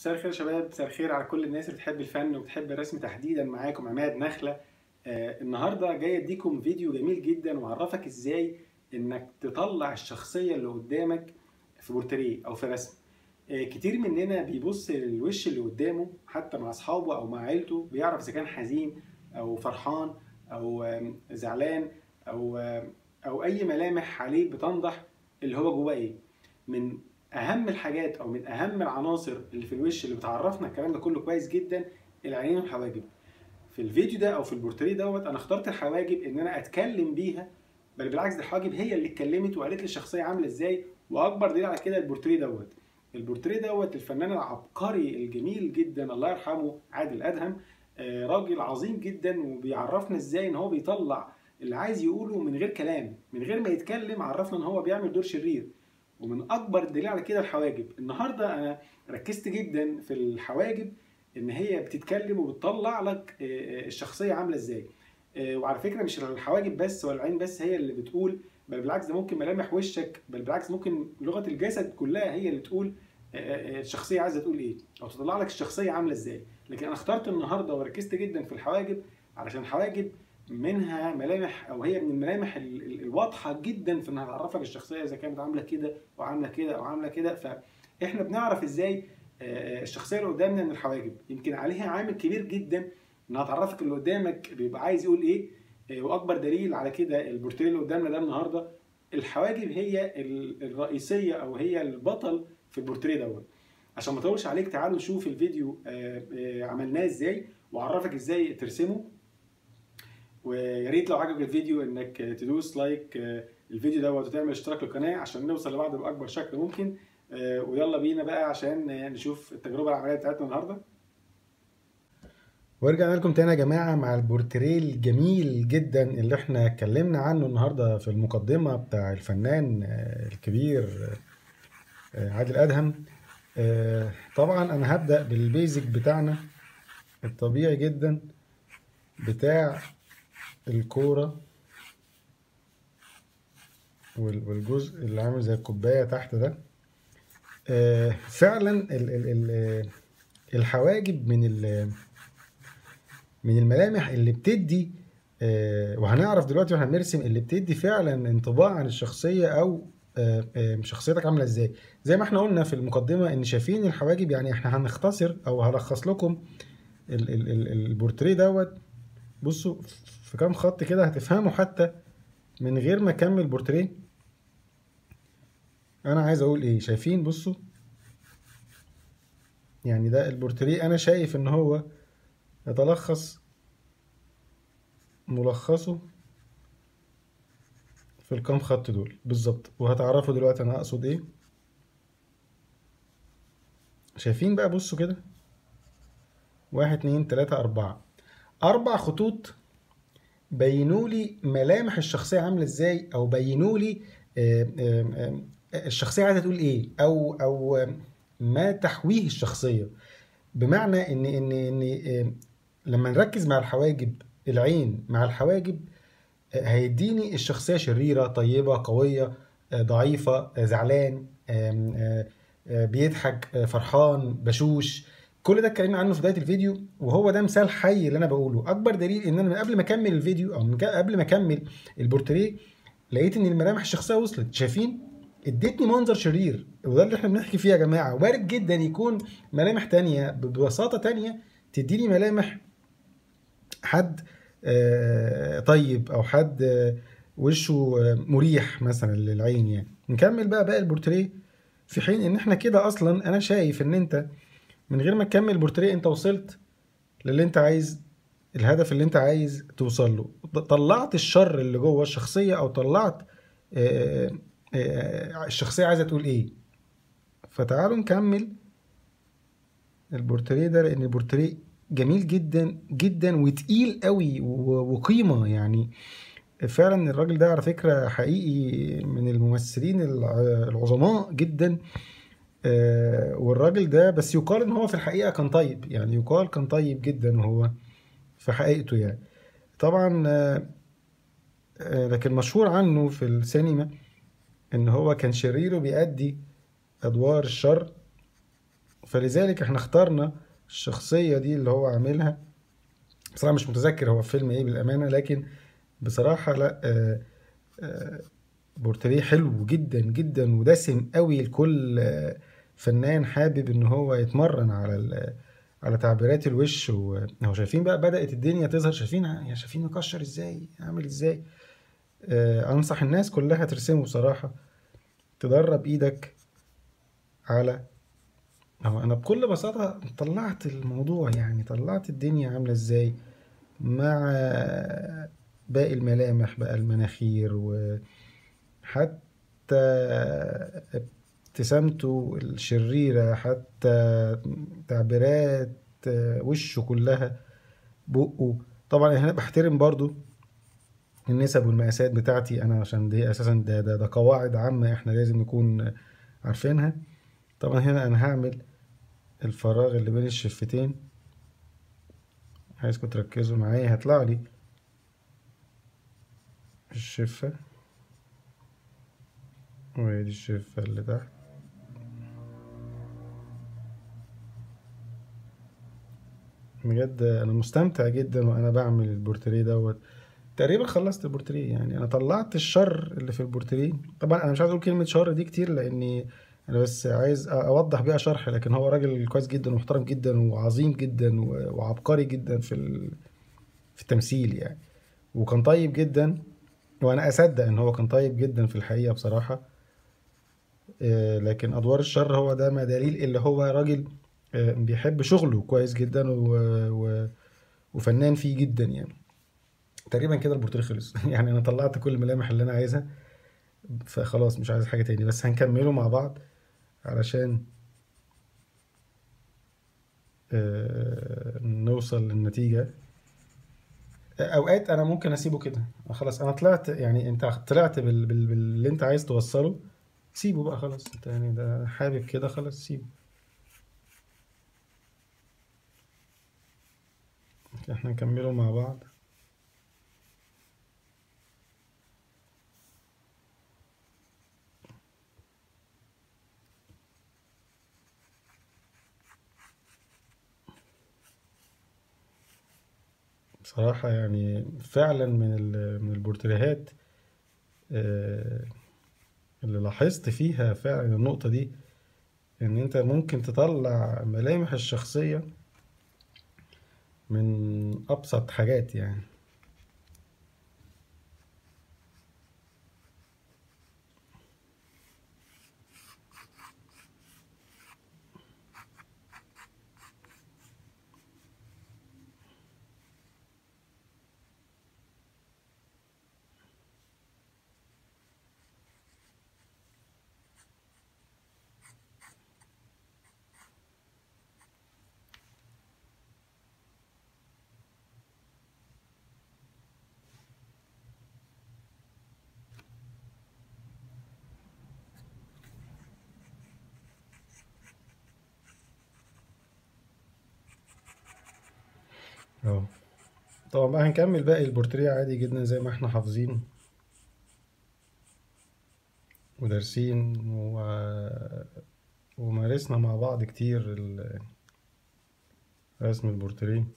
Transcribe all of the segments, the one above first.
مساء الخير يا شباب مساء الخير على كل الناس اللي بتحب الفن وبتحب الرسم تحديدا معاكم عماد نخله آه النهارده جاي اديكم فيديو جميل جدا واعرفك ازاي انك تطلع الشخصيه اللي قدامك في بورتريه او في رسم آه كتير مننا بيبص للوش اللي قدامه حتى مع اصحابه او مع عيلته بيعرف اذا كان حزين او فرحان او آم، زعلان او آم، او اي ملامح عليه بتنضح اللي هو جواه ايه من اهم الحاجات او من اهم العناصر اللي في الوش اللي بتعرفنا الكلام ده كله كويس جدا العينين والحواجب في الفيديو ده او في البورتريه دوت انا اخترت الحواجب ان انا اتكلم بيها بل بالعكس ده الحواجب هي اللي اتكلمت وقالت لي الشخصيه عامله ازاي واكبر دليل على كده البورتريه دوت البورتريه دوت الفنان العبقري الجميل جدا الله يرحمه عادل ادهم آه، راجل عظيم جدا وبيعرفنا ازاي ان هو بيطلع اللي عايز يقوله من غير كلام من غير ما يتكلم عرفنا ان هو بيعمل دور شرير ومن اكبر الدليل على كده الحواجب النهارده انا ركزت جدا في الحواجب ان هي بتتكلم وبتطلع لك آه، آه، الشخصيه عامله ازاي آه، وعلى فكره مش الحواجب بس ولا العين بس هي اللي بتقول بل بالعكس ده ممكن ملامح وشك بل بالعكس ممكن لغه الجسد كلها هي اللي تقول آه، آه، الشخصيه عايزه تقول ايه او تطلع لك الشخصيه عامله ازاي لكن انا اخترت النهارده وركزت جدا في الحواجب علشان الحواجب منها ملامح او هي من الملامح ال- ال- الواضحه جدا في انها تعرفك الشخصيه اذا كانت عامله كده وعامله كده او عامله كده فاحنا بنعرف ازاي آه، الشخصيه اللي قدامنا من الحواجب يمكن عليها عامل كبير جدا انها تعرفك اللي قدامك بيبقى عايز يقول ايه آه، واكبر دليل على كده البورتريه اللي قدامنا ده النهارده الحواجب هي ال- الرئيسيه او هي البطل في البورتريه دوت عشان ما اطولش عليك تعالوا نشوف الفيديو آه، آه، عملناه ازاي واعرفك ازاي ترسمه ويا ريت لو عجبك الفيديو انك تدوس لايك آه، الفيديو دوت وتعمل اشتراك للقناه عشان نوصل لبعض باكبر شكل ممكن آه، ويلا بينا بقى عشان آه، نشوف التجربه العمليه بتاعتنا النهارده ورجعنا لكم تاني يا جماعه مع البورتريه الجميل جدا اللي احنا اتكلمنا عنه النهارده في المقدمه بتاع الفنان آه، الكبير آه، عادل ادهم آه، طبعا انا هبدا بالبيزك بتاعنا الطبيعي جدا بتاع الكوره وال- والجزء اللي عامل زي الكوبايه تحت ده آه، فعلا ال ال ال الحواجب من ال من الملامح اللي بتدي آه، وهنعرف دلوقتي واحنا بنرسم اللي بتدي فعلا انطباع عن الشخصيه او آه، آه، شخصيتك عامله ازاي زي ما احنا قلنا في المقدمه ان شايفين الحواجب يعني احنا هنختصر او هلخص لكم ال- ال- ال- البورتريه دوت بصوا في كام خط كده هتفهموا حتى من غير ما اكمل بورتريه انا عايز اقول ايه شايفين بصوا يعني ده البورتريه انا شايف ان هو يتلخص ملخصه في الكام خط دول بالظبط وهتعرفوا دلوقتي انا اقصد ايه شايفين بقى بصوا كده واحد اتنين تلاتة اربعة اربع خطوط بينوا لي ملامح الشخصية عاملة ازاي او بينوا لي آه، آه، آه، الشخصية عايزة تقول ايه او او آه، ما تحويه الشخصية بمعنى ان ان ان آه، لما نركز مع الحواجب العين مع الحواجب آه، هيديني الشخصية شريرة طيبة قوية آه، ضعيفة آه، زعلان آم، آه، آه، بيضحك آه، فرحان بشوش كل ده اتكلمنا عنه في بداية الفيديو وهو ده مثال حي اللي انا بقوله اكبر دليل ان انا من قبل ما اكمل الفيديو او من قبل ما اكمل البورتريه لقيت ان الملامح الشخصية وصلت شايفين ادتني منظر شرير وده اللي احنا بنحكي فيه يا جماعة وارد جدا يكون ملامح تانية ببساطة تانية تديني ملامح حد آه، طيب او حد آه، وشه آه، مريح مثلا للعين يعني نكمل بقى باقي البورتريه في حين ان احنا كده اصلا انا شايف ان انت من غير ما تكمل البورتريه انت وصلت للي انت عايز الهدف اللي انت عايز توصل له طلعت الشر اللي جوه الشخصيه او طلعت آه، آه، الشخصيه عايزه تقول ايه فتعالوا نكمل البورتريه ده لان البورتريه جميل جدا جدا وتقيل قوي و- وقيمه يعني فعلا الراجل ده على فكره حقيقي من الممثلين الع- العظماء جدا آه، والراجل ده بس يقال ان هو في الحقيقه كان طيب يعني يقال كان طيب جدا وهو في حقيقته يعني طبعا آه، آه، لكن مشهور عنه في السينما ان هو كان شرير وبيأدي ادوار الشر فلذلك احنا اخترنا الشخصية دي اللي هو عاملها بصراحة مش متذكر هو فيلم ايه بالأمانة لكن بصراحة لا آه آه بورتريه حلو جدا جدا ودسم قوي لكل آه فنان حابب ان هو يتمرن على على تعبيرات الوش وهو شايفين بقى بدأت الدنيا تظهر شايفين يا شايفين مكشر ازاي عامل ازاي آه انصح الناس كلها ترسمه بصراحة تدرب ايدك على اهو انا بكل بساطة طلعت الموضوع يعني طلعت الدنيا عاملة ازاي مع باقي الملامح بقى المناخير وحتى ابتسامته الشريرة حتى تعبيرات وشه كلها بقه طبعا هنا بحترم برضو النسب والمقاسات بتاعتي انا عشان دي اساسا ده, ده, ده قواعد عامة احنا لازم نكون عارفينها طبعا هنا انا هعمل الفراغ اللي بين الشفتين عايزكم تركزوا معايا هيطلع لي الشفة وهي دي الشفة اللي تحت بجد انا مستمتع جدا وانا بعمل البورتريه دوت تقريبا خلصت البورتريه يعني انا طلعت الشر اللي في البورتريه طبعا انا مش عايز اقول كلمه شر دي كتير لاني انا بس عايز اوضح بيها شرح لكن هو راجل كويس جدا ومحترم جدا وعظيم جدا وعبقري جدا في في التمثيل يعني وكان طيب جدا وانا اصدق ان هو كان طيب جدا في الحقيقه بصراحه لكن ادوار الشر هو ده ما دليل اللي هو راجل بيحب شغله كويس جدا و... و... وفنان فيه جدا يعني تقريبا كده البورتريه خلص يعني انا طلعت كل الملامح اللي انا عايزها فخلاص مش عايز حاجه تاني بس هنكمله مع بعض علشان نوصل للنتيجه اوقات انا ممكن اسيبه كده خلاص انا طلعت يعني انت طلعت بال... بال... باللي انت عايز توصله سيبه بقى خلاص انت يعني ده حابب كده خلاص سيبه احنا نكمله مع بعض بصراحة يعني فعلا من من البورتريهات اللي لاحظت فيها فعلا النقطة دي ان انت ممكن تطلع ملامح الشخصية من ابسط حاجات يعني اهو طبعا بقى هنكمل باقي البورتريه عادي جدا زي ما احنا حافظين ودارسين و... ومارسنا مع بعض كتير ال... رسم البورتريه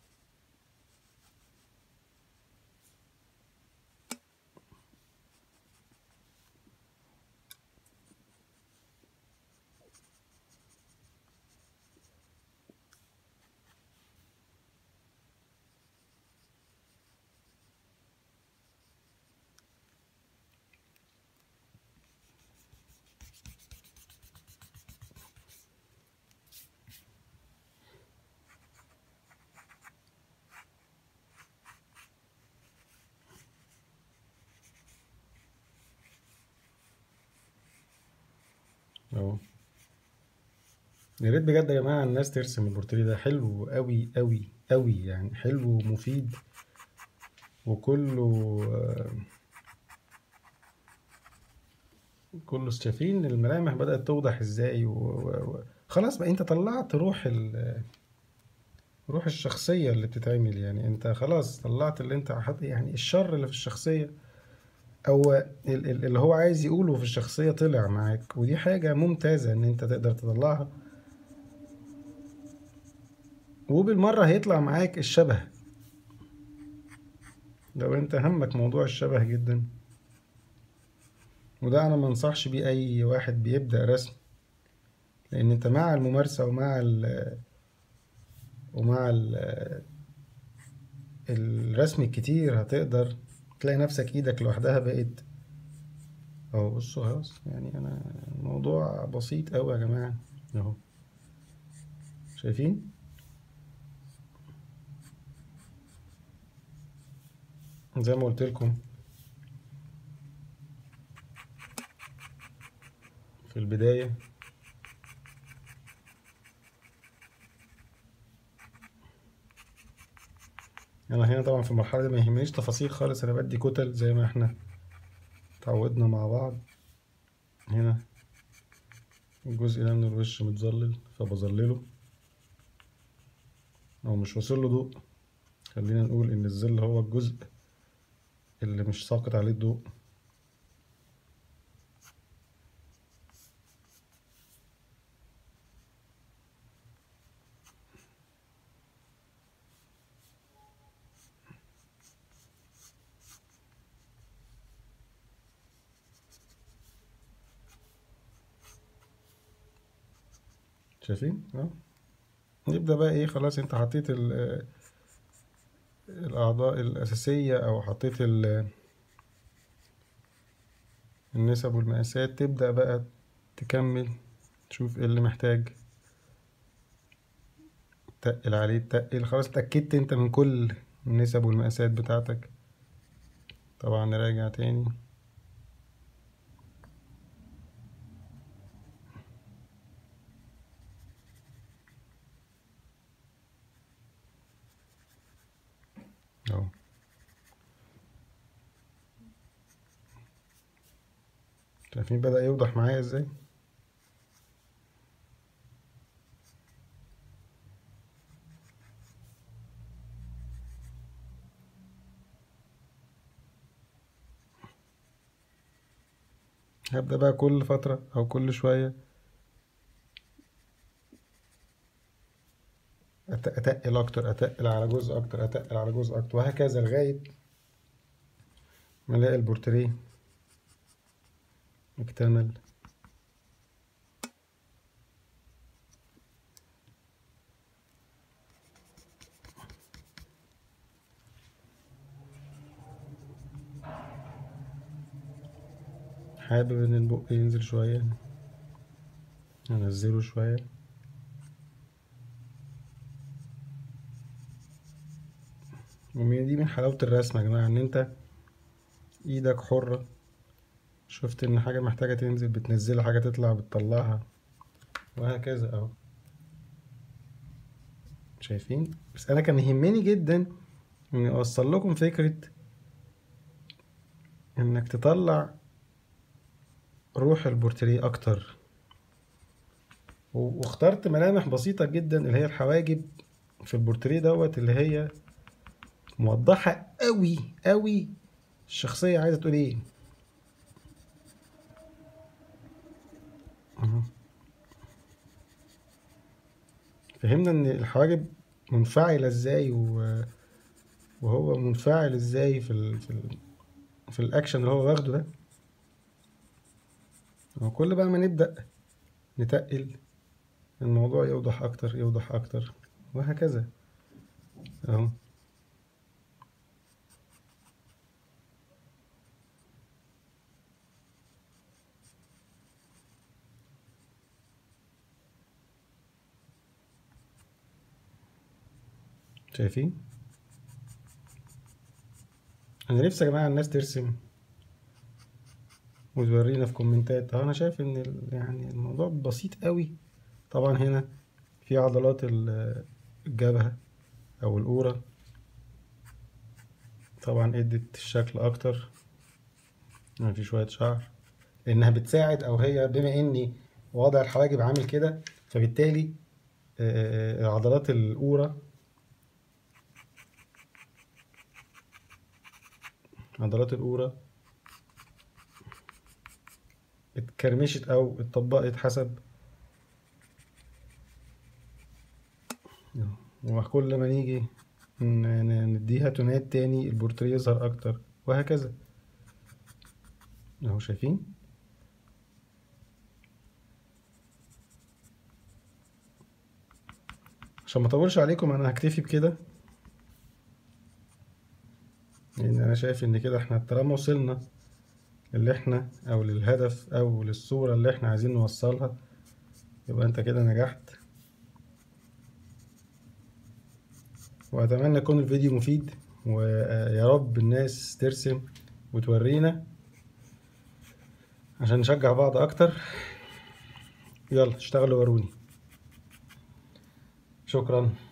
اهو يا ريت بجد يا جماعة الناس ترسم البورتريه ده حلو قوي قوي قوي يعني حلو ومفيد وكله كله شايفين الملامح بدأت توضح ازاي وخلاص بقى انت طلعت روح ال روح الشخصية اللي بتتعمل يعني انت خلاص طلعت اللي انت حط يعني الشر اللي في الشخصية او اللي هو عايز يقوله في الشخصية طلع معاك ودي حاجة ممتازة ان انت تقدر تطلعها وبالمرة هيطلع معاك الشبه لو انت همك موضوع الشبه جدا وده انا منصحش بيه اي واحد بيبدأ رسم لان انت مع الممارسة ومع ال ومع ال الرسم الكتير هتقدر تلاقي نفسك ايدك لوحدها بقت اهو بصوا خلاص يعني انا الموضوع بسيط اوي يا جماعة اهو شايفين زي ما قلت لكم في البداية انا هنا طبعا في المرحلة دي ما يهمنيش تفاصيل خالص انا بدي كتل زي ما احنا اتعودنا مع بعض هنا الجزء ده من الوش متظلل فبظلله او مش واصل له ضوء خلينا نقول ان الظل هو الجزء اللي مش ساقط عليه الضوء شايفين اه نبدأ بقى ايه خلاص انت حطيت ال الأعضاء الأساسية أو حطيت ال النسب والمقاسات تبدأ بقى تكمل تشوف ايه اللي محتاج تقل عليه تقل خلاص اتأكدت انت من كل النسب والمقاسات بتاعتك طبعا نراجع تاني اهو شايفين بدأ يوضح معايا ازاي هبدأ بقى كل فترة أو كل شوية أت- أتقل أكتر أتقل على جزء أكتر أتقل على جزء أكتر وهكذا لغاية ما ألاقي البورتريه اكتمل حابب إن البق ينزل شوية أنزله شوية ومن دي من حلاوة الرسم يا جماعة إن أنت إيدك حرة شفت إن حاجة محتاجة تنزل بتنزلها حاجة تطلع بتطلعها وهكذا أهو شايفين بس أنا كان يهمني جدا إني أوصل لكم فكرة إنك تطلع روح البورتريه أكتر و- واخترت ملامح بسيطة جدا اللي هي الحواجب في البورتريه دوت اللي هي موضحة قوي قوي الشخصية عايزة تقول ايه أهو. فهمنا ان الحواجب منفعلة ازاي و... وهو منفعل ازاي في ال... في ال... في الاكشن اللي هو واخده ده وكل بقى ما نبدأ نتقل الموضوع يوضح اكتر يوضح اكتر وهكذا اهو شايفين انا نفسي يا جماعه الناس ترسم وتورينا في كومنتات اه انا شايف ان ال- يعني الموضوع بسيط قوي طبعا هنا في عضلات ال- الجبهه او القوره طبعا ادت الشكل اكتر هنا في شويه شعر لانها بتساعد او هي بما اني وضع الحواجب عامل كده فبالتالي آه، آه، عضلات القوره عضلات القورة اتكرمشت أو اتطبقت حسب وكل ما نيجي نديها تونات تاني البورتريه يظهر اكتر وهكذا اهو شايفين عشان ما اطولش عليكم انا هكتفي بكده لان انا شايف ان كده احنا طالما وصلنا اللي احنا او للهدف او للصورة اللي احنا عايزين نوصلها يبقى انت كده نجحت واتمنى يكون الفيديو مفيد ويا رب الناس ترسم وتورينا عشان نشجع بعض اكتر يلا اشتغلوا وروني شكرا